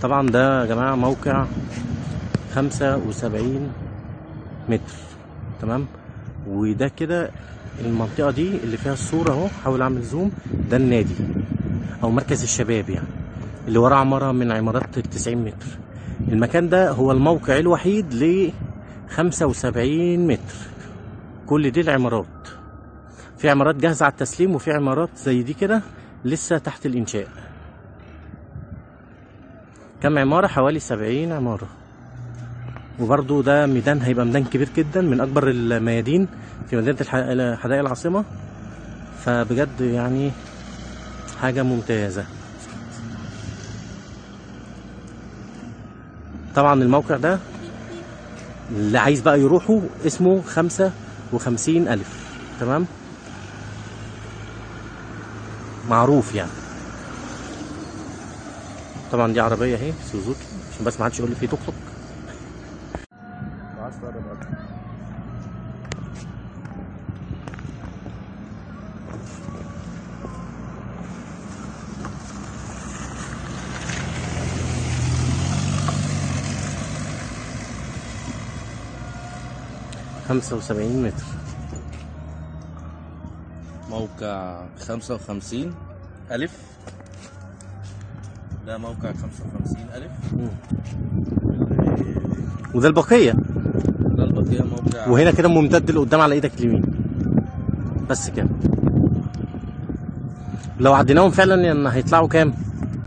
طبعا ده يا جماعة موقع خمسة وسبعين متر تمام وده كده المنطقة دي اللي فيها الصورة اهو حاول اعمل زوم ده النادي او مركز الشباب يعني اللي وراه عمارة من عمارات التسعين متر المكان ده هو الموقع الوحيد ل 75 متر كل دي العمارات في عمارات جاهزة على التسليم وفي عمارات زي دي كده لسه تحت الإنشاء كم عمارة حوالي 70 عمارة وبرضو ده ميدان هيبقى ميدان كبير جدا من أكبر الميادين في مدينة الح- حدائق العاصمة فبجد يعني حاجة ممتازة طبعا الموقع ده اللي عايز بقى يروحوا اسمه خمسة وخمسين ألف تمام معروف يعني طبعا دي عربية اهي سوزوكي عشان بس ما حدش يقول لي في توك توك خمسة وسبعين متر موقع خمسة وخمسين ألف ده موقع خمسة وخمسين ألف وده البقية ده البقية موقع وهنا كده ممتد لقدام على ايدك اليمين بس كده لو عديناهم فعلا يعني هيطلعوا كام